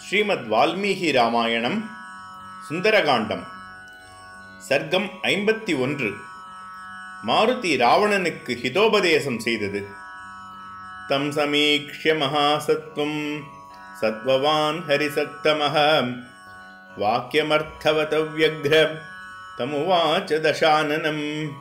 ஸ்ரீமத் வால்மீகி ராமாயணம் சுந்தரகாண்டம் சர்க்கம் ஐம்பத்தி ஒன்று மாருதி ராவணனுக்கு ஹிதோபதேசம் செய்தது தம் சமீக்ஷ்ய மகாசத்வம் சத்வவான் ஹரிசத்தமஹ வாக்கியமர்த்தவத வியக்ர தமுவாச்ச தசானனம்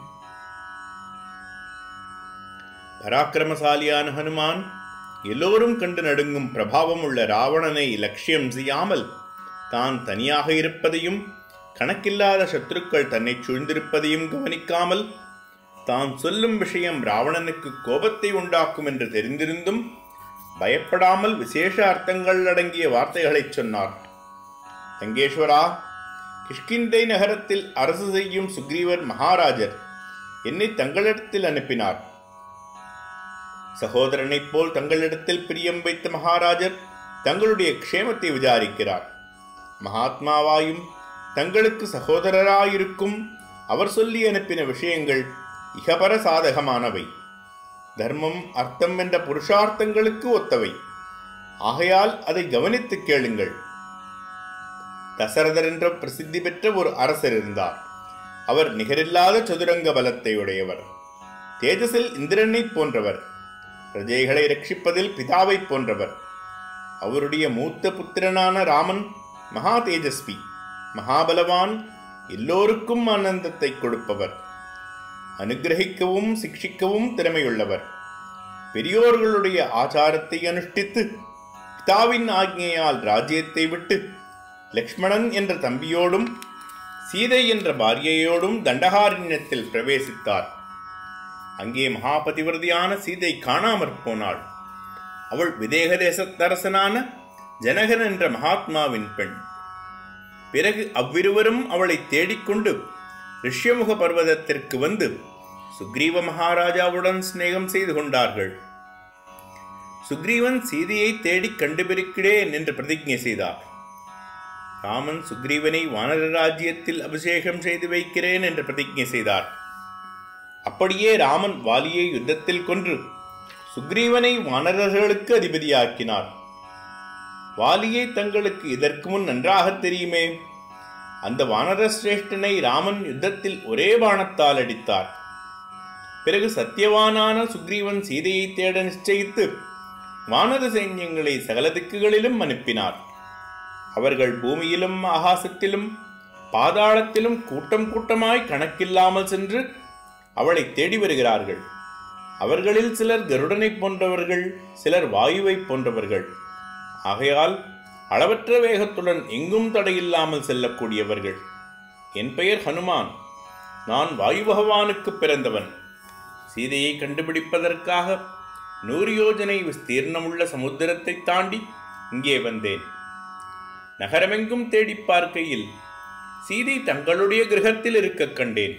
பராக்கிரமசாலியான ஹனுமான் எல்லோரும் கண்டு நடுங்கும் பிரபாவம் உள்ள ராவணனை லட்சியம் செய்யாமல் தான் தனியாக இருப்பதையும் கணக்கில்லாத சத்துருக்கள் தன்னை சூழ்ந்திருப்பதையும் கவனிக்காமல் தான் சொல்லும் விஷயம் ராவணனுக்கு கோபத்தை உண்டாக்கும் என்று தெரிந்திருந்தும் பயப்படாமல் விசேஷ அர்த்தங்கள் அடங்கிய வார்த்தைகளைச் சொன்னார் தங்கேஸ்வரா கிஷ்கிந்தை நகரத்தில் அரசு செய்யும் சுக்ரீவர் மகாராஜர் என்னை தங்களிடத்தில் அனுப்பினார் சகோதரனைப் போல் தங்களிடத்தில் பிரியம் வைத்த மகாராஜர் தங்களுடைய க்ஷேமத்தை விசாரிக்கிறார் மகாத்மாவாயும் தங்களுக்கு சகோதரராயிருக்கும் அவர் சொல்லி அனுப்பின விஷயங்கள் இகபர சாதகமானவை தர்மம் அர்த்தம் என்ற புருஷார்த்தங்களுக்கு ஒத்தவை ஆகையால் அதை கவனித்துக் கேளுங்கள் தசரதர் என்ற பிரசித்தி பெற்ற ஒரு அரசர் இருந்தார் அவர் நிகரில்லாத சதுரங்க பலத்தை உடையவர் தேஜஸில் இந்திரனைப் போன்றவர் பிரஜைகளை ரட்சிப்பதில் பிதாவைப் போன்றவர் அவருடைய மூத்த புத்திரனான ராமன் மகா தேஜஸ்வி மகாபலவான் எல்லோருக்கும் ஆனந்தத்தை கொடுப்பவர் அனுகிரகிக்கவும் சிக்ஷிக்கவும் திறமையுள்ளவர் பெரியோர்களுடைய ஆச்சாரத்தை அனுஷ்டித்து பிதாவின் ஆக்ஞையால் ராஜ்யத்தை விட்டு லக்ஷ்மணன் என்ற தம்பியோடும் சீதை என்ற பாரியையோடும் தண்டகாரண்யத்தில் பிரவேசித்தார் அங்கே மகாபதிவிரதியான சீதை காணாமற் போனாள் அவள் விதேக தேசத்தரசனான ஜனகன் என்ற மகாத்மாவின் பெண் பிறகு அவ்விருவரும் அவளை தேடிக்கொண்டு ரிஷ்யமுக பர்வதத்திற்கு வந்து சுக்ரீவ மகாராஜாவுடன் சிநேகம் செய்து கொண்டார்கள் சுக்ரீவன் சீதையை தேடி கண்டுபிடிக்கிறேன் என்று பிரதிஜை செய்தார் ராமன் சுக்ரீவனை வானர ராஜ்யத்தில் அபிஷேகம் செய்து வைக்கிறேன் என்று பிரதிஜை செய்தார் அப்படியே ராமன் வாலியை யுத்தத்தில் கொன்று சுக்ரீவனை வானரர்களுக்கு அதிபதியாக்கினார் வாலியை தங்களுக்கு இதற்கு முன் நன்றாக தெரியுமே அந்த வானர சிரேஷ்டனை ராமன் யுத்தத்தில் ஒரே பாணத்தால் அடித்தார் பிறகு சத்தியவானான சுக்ரீவன் சீதையை தேட நிச்சயித்து வானர சைன்யங்களை சகல திக்குகளிலும் அனுப்பினார் அவர்கள் பூமியிலும் ஆகாசத்திலும் பாதாளத்திலும் கூட்டம் கூட்டமாய் கணக்கில்லாமல் சென்று அவளை தேடி வருகிறார்கள் அவர்களில் சிலர் கருடனைப் போன்றவர்கள் சிலர் வாயுவைப் போன்றவர்கள் ஆகையால் அளவற்ற வேகத்துடன் எங்கும் தடையில்லாமல் செல்லக்கூடியவர்கள் என் பெயர் ஹனுமான் நான் வாயு பகவானுக்கு பிறந்தவன் சீதையை கண்டுபிடிப்பதற்காக நூறு யோஜனை விஸ்தீர்ணமுள்ள சமுத்திரத்தை தாண்டி இங்கே வந்தேன் நகரமெங்கும் தேடி பார்க்கையில் சீதை தங்களுடைய கிரகத்தில் இருக்க கண்டேன்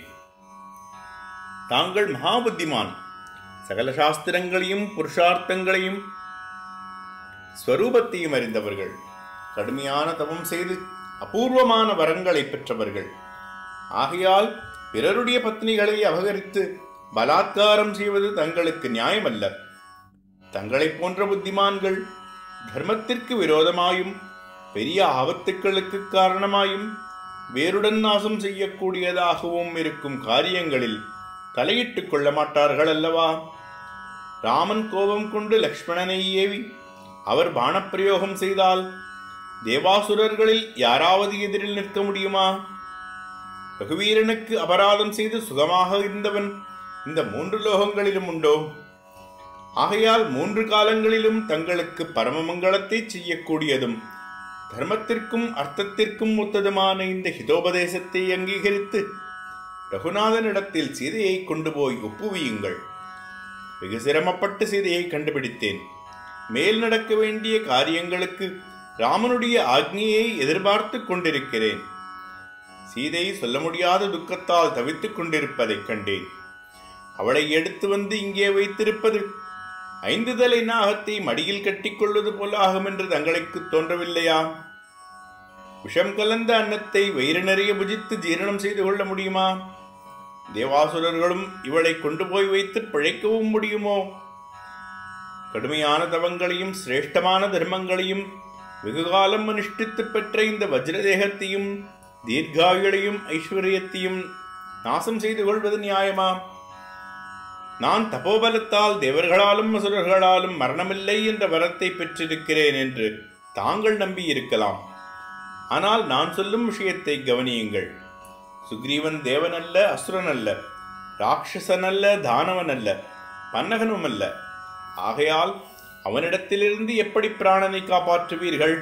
தாங்கள் மகாபுத்திமான் சகல சாஸ்திரங்களையும் புருஷார்த்தங்களையும் ஸ்வரூபத்தையும் அறிந்தவர்கள் கடுமையான தவம் செய்து அபூர்வமான வரங்களை பெற்றவர்கள் ஆகையால் பிறருடைய பத்னிகளை அபகரித்து பலாத்காரம் செய்வது தங்களுக்கு நியாயமல்ல தங்களைப் போன்ற புத்திமான்கள் தர்மத்திற்கு விரோதமாயும் பெரிய ஆபத்துக்களுக்கு காரணமாயும் வேருடன் நாசம் செய்யக்கூடியதாகவும் இருக்கும் காரியங்களில் தலையிட்டுக் கொள்ள மாட்டார்கள் அல்லவா ராமன் கோபம் கொண்டு லக்ஷ்மணனை ஏவி அவர் பானப்பிரயோகம் செய்தால் தேவாசுரர்களில் யாராவது எதிரில் நிற்க முடியுமா ரகுவீரனுக்கு அபராதம் செய்து சுகமாக இருந்தவன் இந்த மூன்று லோகங்களிலும் உண்டோ ஆகையால் மூன்று காலங்களிலும் தங்களுக்கு பரமமங்கலத்தை செய்யக்கூடியதும் தர்மத்திற்கும் அர்த்தத்திற்கும் ஒத்ததுமான இந்த ஹிதோபதேசத்தை அங்கீகரித்து ரகுநாதனிடத்தில் சீதையை கொண்டு போய் ஒப்புவியுங்கள் வெகு சிரமப்பட்டு சீதையை கண்டுபிடித்தேன் மேல் நடக்க வேண்டிய காரியங்களுக்கு ராமனுடைய ஆக்ஞையை எதிர்பார்த்து கொண்டிருக்கிறேன் சீதை சொல்ல முடியாத துக்கத்தால் தவித்துக் கொண்டிருப்பதைக் கண்டேன் அவளை எடுத்து வந்து இங்கே வைத்திருப்பது ஐந்து தலை நாகத்தை மடியில் கட்டிக்கொள்வது போல ஆகும் என்று தங்களுக்கு தோன்றவில்லையா விஷம் கலந்த அன்னத்தை வயிறு நிறைய புஜித்து ஜீரணம் செய்து கொள்ள முடியுமா தேவாசுரர்களும் இவளை கொண்டு போய் வைத்து பிழைக்கவும் முடியுமோ கடுமையான தவங்களையும் சிரேஷ்டமான தர்மங்களையும் வெகுகாலம் அனுஷ்டித்து பெற்ற இந்த வஜ்ரதேகத்தையும் தீர்காயுளையும் ஐஸ்வர்யத்தையும் நாசம் செய்து கொள்வது நியாயமா நான் தபோபலத்தால் தேவர்களாலும் அசுரர்களாலும் மரணமில்லை என்ற வரத்தை பெற்றிருக்கிறேன் என்று தாங்கள் நம்பி இருக்கலாம் ஆனால் நான் சொல்லும் விஷயத்தை கவனியுங்கள் சுக்ரீவன் தேவன் அல்ல அசுரன் அல்ல ராட்சசன் அல்ல தானவன் அல்ல பன்னகனும் அல்ல ஆகையால் அவனிடத்திலிருந்து எப்படி பிராணனை காப்பாற்றுவீர்கள்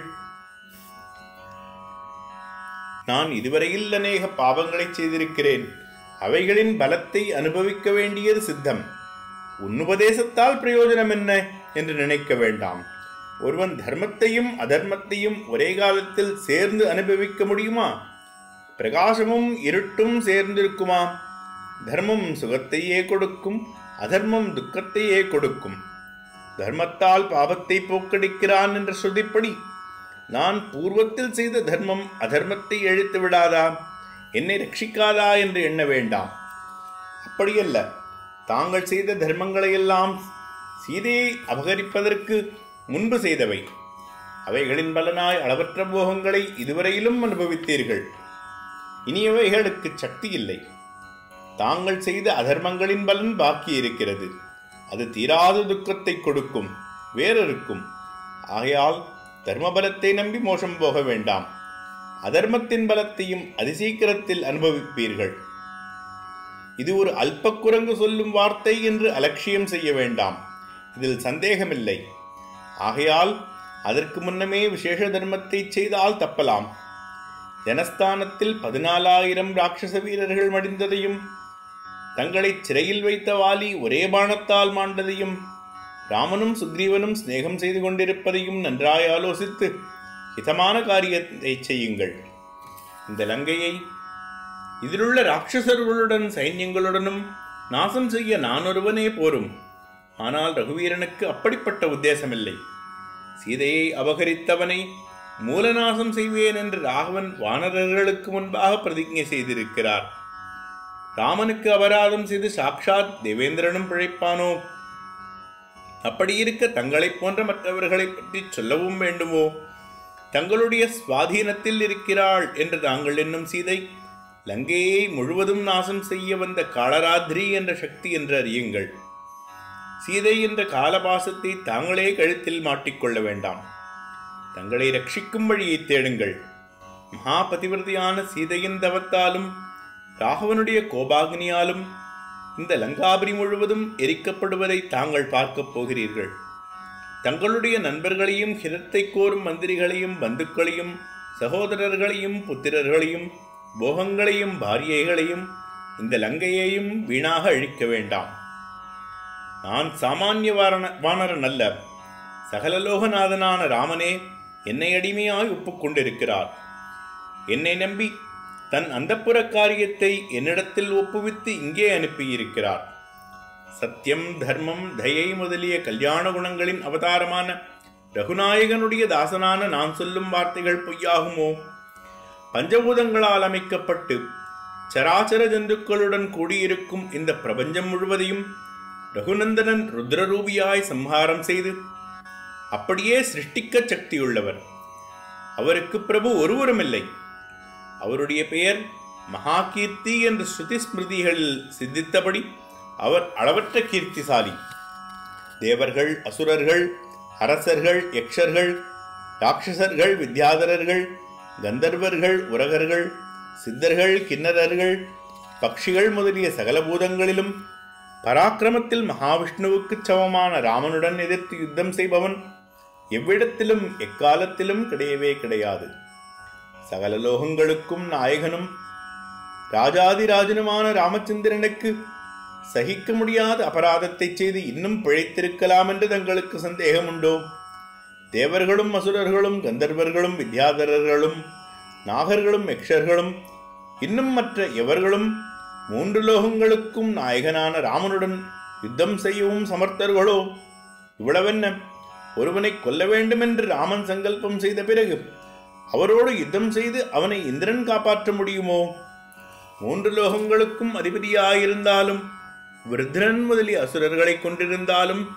நான் இதுவரையில் அநேக பாவங்களை செய்திருக்கிறேன் அவைகளின் பலத்தை அனுபவிக்க வேண்டியது சித்தம் உன்னுபதேசத்தால் பிரயோஜனம் என்ன என்று நினைக்க வேண்டாம் ஒருவன் தர்மத்தையும் அதர்மத்தையும் ஒரே காலத்தில் சேர்ந்து அனுபவிக்க முடியுமா பிரகாசமும் இருட்டும் சேர்ந்திருக்குமா தர்மம் சுகத்தையே கொடுக்கும் அதர்மம் துக்கத்தையே கொடுக்கும் தர்மத்தால் பாவத்தை போக்கடிக்கிறான் என்ற ஸ்ருதிப்படி நான் பூர்வத்தில் செய்த தர்மம் அதர்மத்தை அழித்து விடாதா என்னை ரட்சிக்காதா என்று எண்ண வேண்டாம் அப்படியல்ல தாங்கள் செய்த தர்மங்களையெல்லாம் சீதையை அபகரிப்பதற்கு முன்பு செய்தவை அவைகளின் பலனாய் அளவற்ற போகங்களை இதுவரையிலும் அனுபவித்தீர்கள் இனியவைகளுக்கு சக்தி இல்லை தாங்கள் செய்த அதர்மங்களின் பலன் பாக்கி இருக்கிறது அது தீராத துக்கத்தை கொடுக்கும் வேறொருக்கும் ஆகையால் தர்மபலத்தை நம்பி மோசம் போக வேண்டாம் அதர்மத்தின் பலத்தையும் அதிசீக்கிரத்தில் அனுபவிப்பீர்கள் இது ஒரு அல்பக்குரங்கு சொல்லும் வார்த்தை என்று அலட்சியம் செய்ய வேண்டாம் இதில் சந்தேகமில்லை ஆகையால் அதற்கு முன்னமே விசேஷ தர்மத்தை செய்தால் தப்பலாம் ஜனஸ்தானத்தில் பதினாலாயிரம் ராட்சச வீரர்கள் மடிந்ததையும் தங்களை சிறையில் வைத்த வாலி ஒரே பாணத்தால் மாண்டதையும் ராமனும் சுக்ரீவனும் சிநேகம் செய்து கொண்டிருப்பதையும் நன்றாய் ஆலோசித்து ஹிதமான காரியத்தை செய்யுங்கள் இந்த லங்கையை இதிலுள்ள ராட்சசர்களுடன் சைன்யங்களுடனும் நாசம் செய்ய நான் ஒருவனே போரும் ஆனால் ரகுவீரனுக்கு அப்படிப்பட்ட உத்தேசமில்லை சீதையை அபகரித்தவனை மூலநாசம் செய்வேன் என்று ராகவன் வானரர்களுக்கு முன்பாக பிரதிஜை செய்திருக்கிறார் ராமனுக்கு அபராதம் செய்து சாக்ஷாத் தேவேந்திரனும் பிழைப்பானோ அப்படி இருக்க தங்களைப் போன்ற மற்றவர்களை பற்றி சொல்லவும் வேண்டுமோ தங்களுடைய சுவாதீனத்தில் இருக்கிறாள் என்று தாங்கள் என்னும் சீதை லங்கையை முழுவதும் நாசம் செய்ய வந்த காளராத்ரி என்ற சக்தி என்று அறியுங்கள் சீதை என்ற காலபாசத்தை தாங்களே கழுத்தில் மாட்டிக்கொள்ள வேண்டாம் தங்களை ரட்சிக்கும் வழியை தேடுங்கள் மகாபதிவிரதியான சீதையின் தவத்தாலும் ராகவனுடைய கோபாகினியாலும் இந்த லங்காபுரி முழுவதும் எரிக்கப்படுவதை தாங்கள் பார்க்கப் போகிறீர்கள் தங்களுடைய நண்பர்களையும் ஹிரத்தை கோரும் மந்திரிகளையும் பந்துக்களையும் சகோதரர்களையும் புத்திரர்களையும் போகங்களையும் பாரியைகளையும் இந்த லங்கையையும் வீணாக அழிக்க வேண்டாம் நான் சாமானிய வாரண வானரன் அல்ல சகலலோகநாதனான ராமனே என்னை அடிமையாய் ஒப்புக்கொண்டிருக்கிறார் என்னை நம்பி தன் அந்தப்புற காரியத்தை என்னிடத்தில் ஒப்புவித்து இங்கே அனுப்பியிருக்கிறார் சத்தியம் தர்மம் தயை முதலிய கல்யாண குணங்களின் அவதாரமான ரகுநாயகனுடைய தாசனான நான் சொல்லும் வார்த்தைகள் பொய்யாகுமோ பஞ்சபூதங்களால் அமைக்கப்பட்டு சராசர ஜந்துக்களுடன் கூடியிருக்கும் இந்த பிரபஞ்சம் முழுவதையும் ரகுநந்தனன் ருத்ரரூபியாய் சம்ஹாரம் செய்து அப்படியே சிருஷ்டிக்க சக்தியுள்ளவர் அவருக்கு பிரபு ஒருவருமில்லை அவருடைய பெயர் மகாகீர்த்தி என்று ஸ்ருதி ஸ்மிருதிகளில் சித்தித்தபடி அவர் அளவற்ற கீர்த்திசாலி தேவர்கள் அசுரர்கள் அரசர்கள் யக்ஷர்கள் ராட்சசர்கள் வித்யாதரர்கள் கந்தர்வர்கள் உரகர்கள் சித்தர்கள் கிண்ணறர்கள் பக்ஷிகள் முதலிய சகல பூதங்களிலும் பராக்கிரமத்தில் மகாவிஷ்ணுவுக்குச் சமமான ராமனுடன் எதிர்த்து யுத்தம் செய்பவன் எவ்விடத்திலும் எக்காலத்திலும் கிடையவே கிடையாது சகல லோகங்களுக்கும் நாயகனும் ராஜாதிராஜனுமான ராமச்சந்திரனுக்கு சகிக்க முடியாத அபராதத்தை செய்து இன்னும் பிழைத்திருக்கலாம் என்று தங்களுக்கு சந்தேகம் உண்டோ தேவர்களும் அசுரர்களும் கந்தர்வர்களும் வித்யாதரர்களும் நாகர்களும் யக்ஷர்களும் இன்னும் மற்ற எவர்களும் மூன்று லோகங்களுக்கும் நாயகனான ராமனுடன் யுத்தம் செய்யவும் சமர்த்தர்களோ இவ்வளவென்ன ஒருவனை கொல்ல வேண்டுமென்று ராமன் சங்கல்பம் செய்த பிறகு அவரோடு யுத்தம் செய்து அவனை இந்திரன் காப்பாற்ற முடியுமோ மூன்று லோகங்களுக்கும் அதிபதியாயிருந்தாலும் விருத்ரன் முதலிய அசுரர்களை கொண்டிருந்தாலும்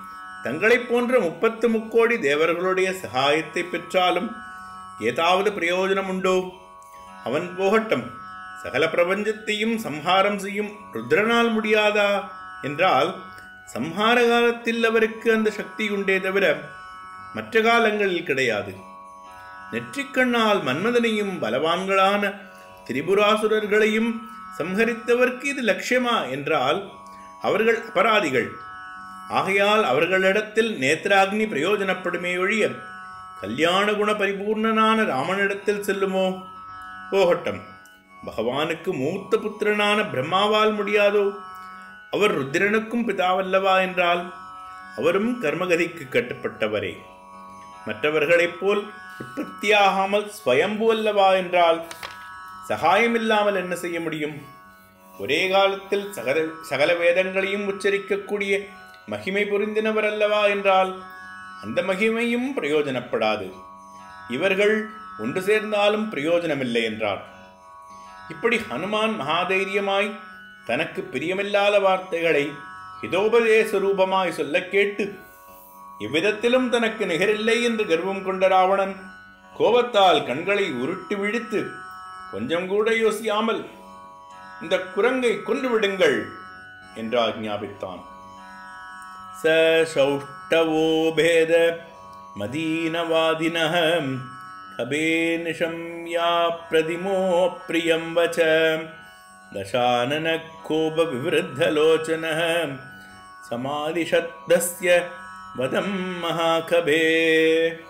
தங்களைப் போன்ற முப்பத்து முக்கோடி தேவர்களுடைய சகாயத்தை பெற்றாலும் ஏதாவது பிரயோஜனம் உண்டோ அவன் போகட்டும் சகல பிரபஞ்சத்தையும் சம்ஹாரம் செய்யும் ருத்ரனால் முடியாதா என்றால் சம்ஹார காலத்தில் அவருக்கு அந்த சக்தி உண்டே தவிர மற்ற காலங்களில் கிடையாது நெற்றிக்கண்ணால் மன்மதனையும் பலவான்களான திரிபுராசுரர்களையும் சம்ஹரித்தவர்க்கு இது லட்சியமா என்றால் அவர்கள் அபராதிகள் ஆகையால் அவர்களிடத்தில் நேத்ராக்னி பிரயோஜனப்படுமே ஒழிய கல்யாண குண பரிபூர்ணனான ராமனிடத்தில் செல்லுமோ போகட்டும் பகவானுக்கு மூத்த புத்திரனான பிரம்மாவால் முடியாதோ அவர் ருத்திரனுக்கும் பிதாவல்லவா என்றால் அவரும் கர்மகதிக்கு கட்டுப்பட்டவரே மற்றவர்களைப் போல் உற்பத்தியாகாமல் ஸ்வயம்பு அல்லவா என்றால் சகாயமில்லாமல் என்ன செய்ய முடியும் ஒரே காலத்தில் சகல சகல வேதங்களையும் உச்சரிக்கக்கூடிய மகிமை புரிந்தினவர் அல்லவா என்றால் அந்த மகிமையும் பிரயோஜனப்படாது இவர்கள் ஒன்று சேர்ந்தாலும் பிரயோஜனமில்லை என்றார் இப்படி ஹனுமான் மகாதைரியமாய் தனக்கு பிரியமில்லாத வார்த்தைகளை ஹிதோபதேச ரூபமாய் சொல்ல கேட்டு எவ்விதத்திலும் தனக்கு நிகரில்லை என்று கர்வம் கொண்ட ராவணன் கோபத்தால் கண்களை உருட்டி விழித்து கொஞ்சம் கூட யோசியாமல் இந்த குரங்கை கொன்று விடுங்கள் என்று ஆக்ஞாபித்தான் ச சௌஷ்டவோ பேத மதீனவாதினः கபே நிஷம்யா பிரதிமோ பிரியம் வச்ச दशानन कोप विवृद्धलोचनः समादिशब्दस्य वदं महाकभे